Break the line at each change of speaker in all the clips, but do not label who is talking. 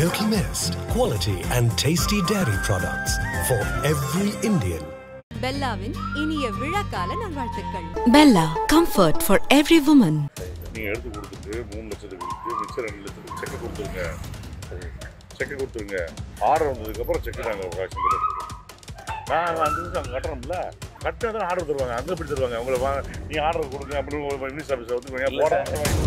Milky Mist, quality and tasty dairy products for every Indian.
பெல்லாவின் இனிய விழாக்கால நல்வாழ்த்துக்கள்
Bella, comfort for every woman.
நீங்கள் எடுத்து கொடுத்துட்டு மூணு லட்சத்துக்கு கொடுத்து மிச்சம் ரெண்டு லட்சத்துக்கு செக்கை கொடுத்துருங்க செக்கை கொடுத்துருங்க ஆர்டர் வந்ததுக்கப்புறம் செக்கு நாங்கள் கலெக்ஷன் பண்ணி எடுத்துக்கிறோம் நாங்கள் அஞ்சு நிமிஷம் அங்கே கட்டுறோம்ல கட்டினா தான் ஆர்டர் தருவாங்க அங்கே எப்படி தருவாங்க உங்களை வா நீ ஆர்டர் கொடுங்க அப்படின்னு மினிஸ்டர் ஆஃபீஸில் வந்து போட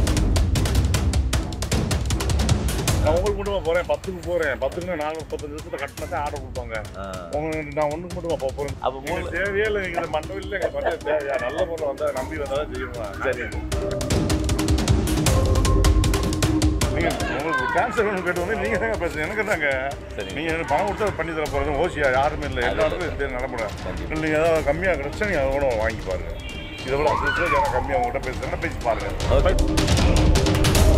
நான் உங்களுக்கு மட்டுமா போகிறேன் பத்துக்கு போகிறேன் பத்துக்கு நாலு முப்பத்தஞ்சு லட்சத்தை கட்டினா தான் ஆர்டர் கொடுப்பாங்க உங்களுக்கு நான் ஒன்றுக்கு மட்டுமா போக போகிறேன்
அப்ப மூணு-
மூணு தேவையே இல்லை எங்களுக்கு மண்டபம் இல்லை எங்களுக்கு மண்டபம் தேவையா நல்ல பொருள் வந்தால் நம்பி வந்தால் தான் செய்யணும் சரி நீங்க உங்களுக்கு கேன்சர் வேணும் கேட்டு வந்து நீங்க தாங்க பேசுறீங்க எனக்கு தாங்க
சரி.
நீங்க எனக்கு பணம் கொடுத்தா பண்ணி தர போறது ஓசியா யாருமே இல்லை எல்லாருக்கும் இது நடைமுறை இல்லை நீங்க ஏதாவது கம்மியா கிடைச்சா நீங்க அதை கூட வாங்கி பாருங்க இதை விட அஞ்சு லட்சம் யாரும் கம்மியா உங்ககிட்ட பேசுறேன்னா பேசி பாருங்க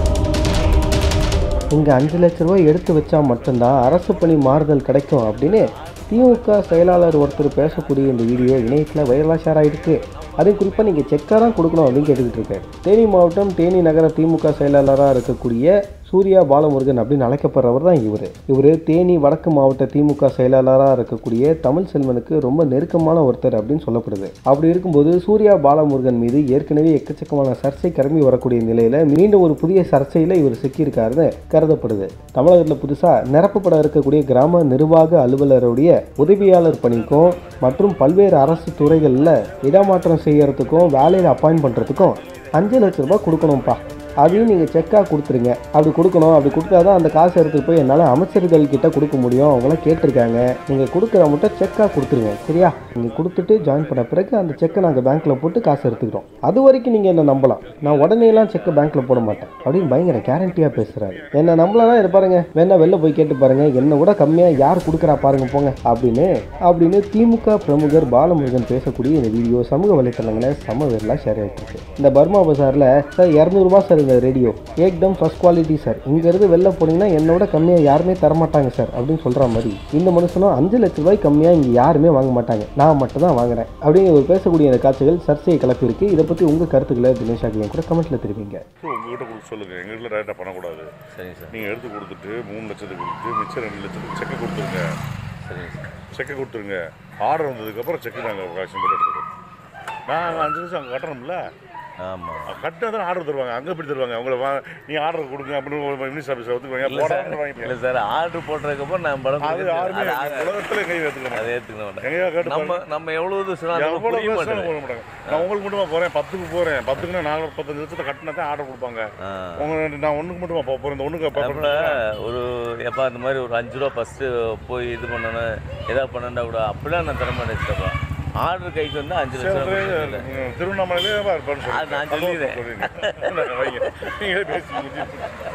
இங்கே அஞ்சு லட்ச ரூபாய் எடுத்து வச்சா மட்டும்தான் அரசு பணி மாறுதல் கிடைக்கும் அப்படின்னு திமுக செயலாளர் ஒருத்தர் பேசக்கூடிய இந்த வீடியோ இணையத்தில் வைரலாக ஷேர் ஆகிருக்கு அதுவும் குறிப்பாக நீங்கள் செக்காக தான் கொடுக்கணும் அப்படின்னு கேட்டுக்கிட்டு இருக்காரு தேனி மாவட்டம் தேனி நகர திமுக செயலாளராக இருக்கக்கூடிய சூர்யா பாலமுருகன் அப்படின்னு அழைக்கப்படுறவர் தான் இவர் இவர் தேனி வடக்கு மாவட்ட திமுக செயலாளராக இருக்கக்கூடிய தமிழ் செல்வனுக்கு ரொம்ப நெருக்கமான ஒருத்தர் அப்படின்னு சொல்லப்படுது அப்படி இருக்கும்போது சூர்யா பாலமுருகன் மீது ஏற்கனவே எக்கச்சக்கமான சர்ச்சை கிளம்பி வரக்கூடிய நிலையில் மீண்டும் ஒரு புதிய சர்ச்சையில் இவர் சிக்கியிருக்காருன்னு கருதப்படுது தமிழகத்தில் புதுசாக நிரப்பப்பட இருக்கக்கூடிய கிராம நிர்வாக அலுவலருடைய உதவியாளர் பணிக்கும் மற்றும் பல்வேறு அரசு துறைகளில் இடமாற்றம் செய்யறதுக்கும் வேலையில் அப்பாயின்ட் பண்ணுறதுக்கும் அஞ்சு லட்ச ரூபாய் கொடுக்கணும்ப்பா அதையும் நீங்கள் செக்காக கொடுத்துருங்க அப்படி கொடுக்கணும் அப்படி கொடுத்தா தான் அந்த காசு எடுத்துகிட்டு போய் என்னால் அமைச்சர்கள் கிட்ட கொடுக்க முடியும் அவங்களாம் கேட்டிருக்காங்க நீங்கள் கொடுக்குற மட்டும் செக்காக கொடுத்துருங்க சரியா நீங்கள் கொடுத்துட்டு ஜாயின் பண்ண பிறகு அந்த செக்கை நாங்கள் பேங்க்கில் போட்டு காசு எடுத்துக்கிறோம் அது வரைக்கும் நீங்கள் என்ன நம்பலாம் நான் உடனேலாம் செக்கை பேங்க்கில் போட மாட்டேன் அப்படின்னு பயங்கர கேரண்டியாக பேசுகிறாரு என்ன நம்பலன்னா இது பாருங்க வேணா வெளில போய் கேட்டு பாருங்க என்னை விட கம்மியாக யார் கொடுக்குறா பாருங்க போங்க அப்படின்னு அப்படின்னு திமுக பிரமுகர் பாலமுருகன் பேசக்கூடிய இந்த வீடியோ சமூக வலைத்தளங்களில் சம வேறலாம் ஷேர் ஆகிட்டு இருக்கு இந்த பர்மா பஜாரில் சார் இரநூறுபா சார் இந்த ரேடியோ ஏக்தம் ஃபர்ஸ்ட் குவாலிட்டி சார் இங்கேருந்து வெளில போனீங்கன்னா என்னை விட கம்மியாக யாருமே தரமாட்டாங்க சார் அப்படின்னு சொல்கிற மாதிரி இந்த மனுஷனும் அஞ்சு லட்ச ரூபாய் கம்மியாக இங்கே யாருமே வாங்க மாட்டாங்க நான் மட்டும் தான் வாங்குறேன் அப்படின்னு இவர் பேசக்கூடிய இந்த காட்சிகள் சர்ச்சையை கிளப்பியிருக்கு இதை பற்றி உங்கள் கருத்துக்களை தினேஷ் ஆகியம் கூட கமெண்ட்டில் தெரிவிங்க
உங்ககிட்ட கொடுக்க சொல்லுங்க எங்ககிட்ட டேரெக்டாக பண்ணக்கூடாது
சரிங்க சார்
நீங்க எடுத்து கொடுத்துட்டு மூணு லட்சத்துக்கு கொடுத்து மிச்சம் ரெண்டு லட்சத்துக்கு செக்கை கொடுத்துருங்க
சரிங்க சார்
செக்கை கொடுத்துருங்க ஆர்டர் வந்ததுக்கப்புறம் செக்கு நாங்கள் கலெக்ஷன் பண்ணி எடுத்துக்கிறோம் நாங்கள் அஞ்சு நிமிஷம் அங்கே கட்டுறோம்ல
ஆமாம்
கட்டினா தான் ஆர்டர் தருவாங்க அங்கே எப்படி தருவாங்க உங்களை வா நீ ஆர்டர் கொடுங்க அப்படின்னு மினிஸ்டர் ஆஃபீஸில் வந்து
இல்லை சார்
போட வாங்கிக்கலாம்
இல்லை சார் ஆர்டர் போடுறதுக்கப்புறம் நான் படம்
அது
கொடுத்து-
யாருமே
அது- அது-
உலகத்துல கை வைத்துக்க
அதை
மாட்டாங்க
ஏற்றுக்க மாட்டேன்
எங்கேயா கேட்டு
நம்ம
பாருங்க.
நம்ம எவ்வளவு சொன்னாலும்
எவ்வளவு
புரிய
பேசினாலும்
மாட்டேன்
போட மாட்டாங்க நான் உங்களுக்கு மட்டுமா போறேன் பத்துக்கு போறேன் பத்துக்குன்னா நாலு முப்பத்தஞ்சு லட்சத்தை கட்டினா தான் ஆர்டர் கொடுப்பாங்க
ஆ.
உங்க நான் ஒண்ணுக்கு மட்டுமா போக போறேன் இந்த ஒண்ணுக்கு போக
அப்புறம் ஒரு எப்பா இந்த மாதிரி ஒரு அஞ்சு ரூபா ஃபஸ்ட்டு போய் இது பண்ணணும் ஏதாவது பண்ணா கூட அப்படிலாம் நான் தர மாட்டேன் சித்தப்பா ஆர்டர் கைக்கு வந்து அஞ்சு லட்சம் ரூபாய் கொடுத்துருக்கேன்.
போறேன் திருவண்ணாமலையிலே இருப்பான்னு
அது நான்
சொல்லுங்க
சொல்லிடுறேன்.
வைங்க நீங்களே பேசி முடிச்சு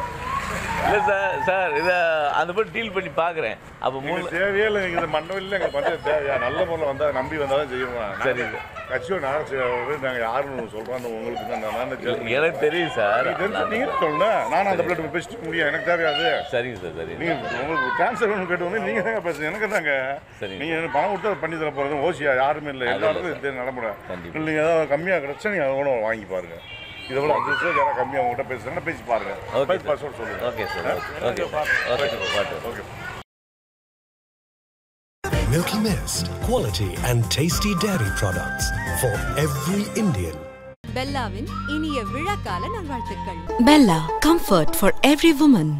இல்லை சார் சார் இதை அந்த போய் டீல் பண்ணி பார்க்குறேன் அப்போ மூணு
மூணு தேவையே இல்லை எங்களுக்கு மண்டபம் இல்லை எங்களுக்கு பஞ்சாயத்து தேவையா நல்ல பொருள் வந்தால் நம்பி வந்தால் தான் செய்வோம்
சரி.
கட்சியோட நாங்கள் நாங்கள் யாருன்னு சொல்கிறோம் உங்களுக்கு தான் நான் தான் தெரியும்.
எனக்கு தெரியும் சார்
நீங்க தெரிஞ்சு நீங்க சொல்லுங்க நானும் அந்த பிளேட் பேசிட்டு முடியும் எனக்கு தேவையாது
சரிங்க சார் சரி
நீங்க உங்களுக்கு கேன்சர் வேணும் கேட்டு வந்து நீங்க தாங்க பேசுறீங்க எனக்கு தாங்க
சரி.
நீங்க எனக்கு பணம் கொடுத்தா பண்ணி தர போறது ஓசியா யாருமே இல்லை
அது
எல்லாருக்கும்
இல்லை
இது நடைமுறை
கண்டிப்பா.
இல்லை நீங்க ஏதாவது கம்மியா கிடைச்சா நீங்க அதை கூட வாங்கி பாருங்க இதை விட அஞ்சு லட்சம் யாராவது கம்மியா உங்ககிட்ட பேசுறாங்கன்னா பேசி பாருங்க
ஓகே
பேசி பாஸ்வேர்ட் சொல்லுங்க
okay sir okay okay okay sir பாட்டு
okay
Milky Mist, quality and tasty dairy products for every Indian.
பெல்லாவின் இனிய விழாக்கால நல்வாழ்த்துக்கள்
Bella, comfort for every woman.